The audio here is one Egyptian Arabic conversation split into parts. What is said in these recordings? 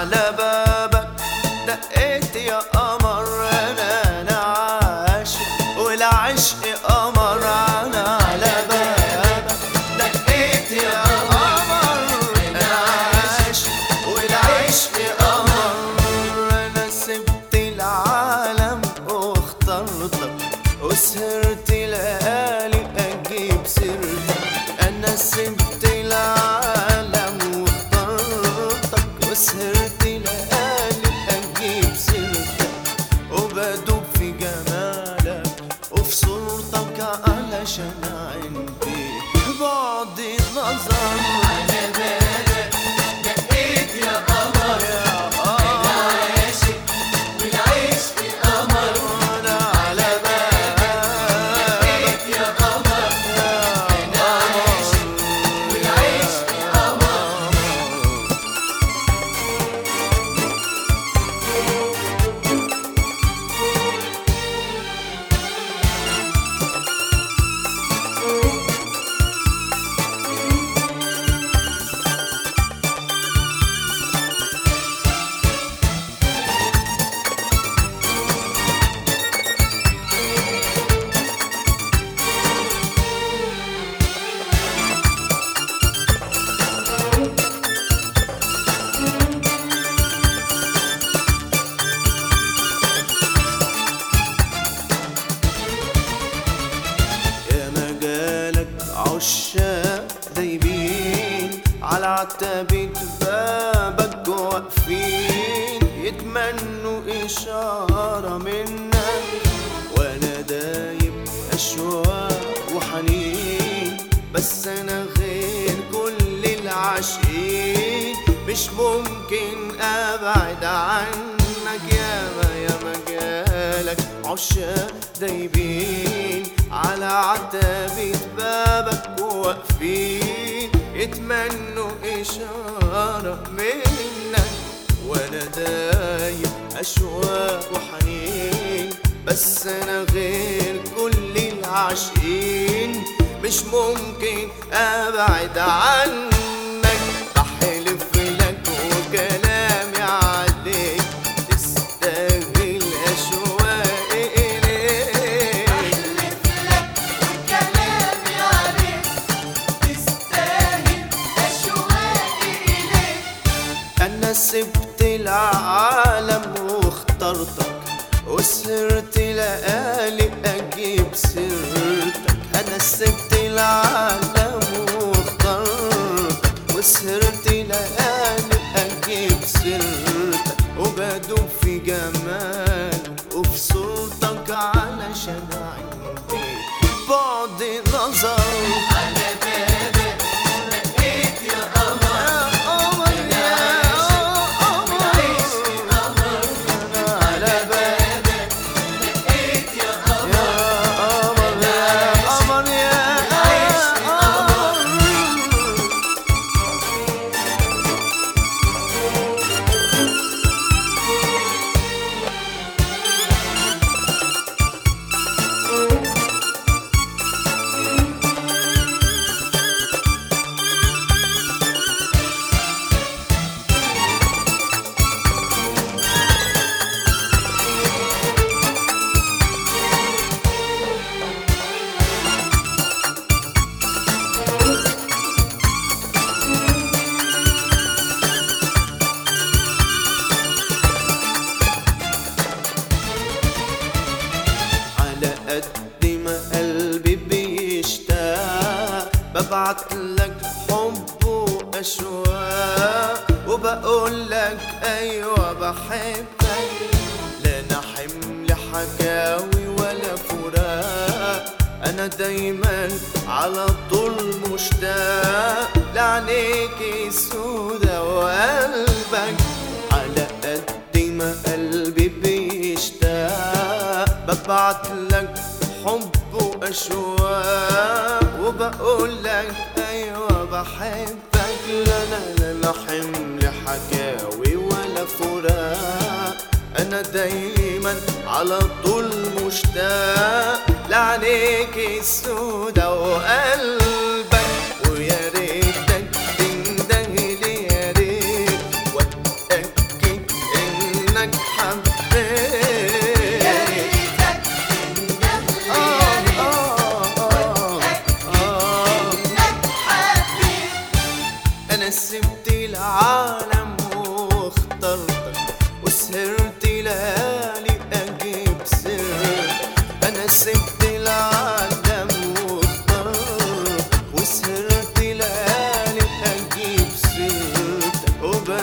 على بابك دقيت يا قمر انا انا عاشق والعشق قمر انا على بابك دقيت يا قمر انا عاشق والعشق قمر انا سبت العالم واخترتك وسهرت ليالي اجيب سيرتك انا سبت العالم واخترتك وسهرت ليالي اجيب سيرتك وبدوب في جمالك وفي صورتك علشان عندي بعد النظر على بالك دقيت يا قمر يا قمر عاشق والعشق قمر وانا على بالك يا قمر يا عاشق والعشق قمر يا مجالك عشاق دايبين على عتبة بابك واقفين يتمنوا إشارة منك وأنا دايب أشواق وحنين بس أنا غير كل العاشقين مش ممكن أبعد عنك يا ما يا مجالك عشاق دايبين على عتبة بابك واقفين يتمنوا إشارة منك وأنا دايب أشواق وحنين بس أنا غير كل العاشقين مش ممكن أبعد عنك بحلف لك وكلامي عليك تستاهل أشواقي إليك أحلف لك وكلامي عليك تستاهل أشواقي إليك أنا سبت العالم واخترتك وسهرت ليالي أجيب سيرتك أنا سبت العالم واخترتك وسهرت ليالي أجيب سيرتك وبدوب في جمالك وفي صوتك علشان عندي بعد نظر على بابك دقيت يا قمر يا قمر يا والعشق قمر قمر على بالك دقيت يا قمر يا قمر يا قمر يا قمر على قد ما قلبي بيشتاق ببعت لك حب واشواق وبقول لك ايوه بحبك لا انا حمل حكاوي ولا فراق انا دايما على طول مشتاق لعينيك سودة وقلبك على قد ما قلبي بيشتاق ببعت لك حب واشواق وبقول لك ايوه بحبك لا لا لا لا حمل حكاوي ولا فراق انا دايما على طول مشتاق لعينيك السودا وقلبك ويا ريتك تندهلي يا ريت واتاكد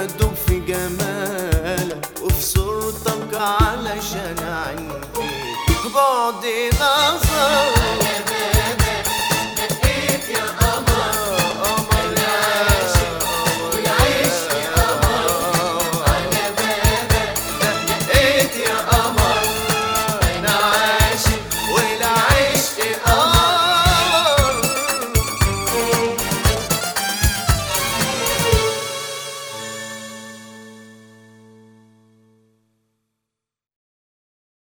بدوب في جمالك وفي صورتك علشان عندي بعد نظر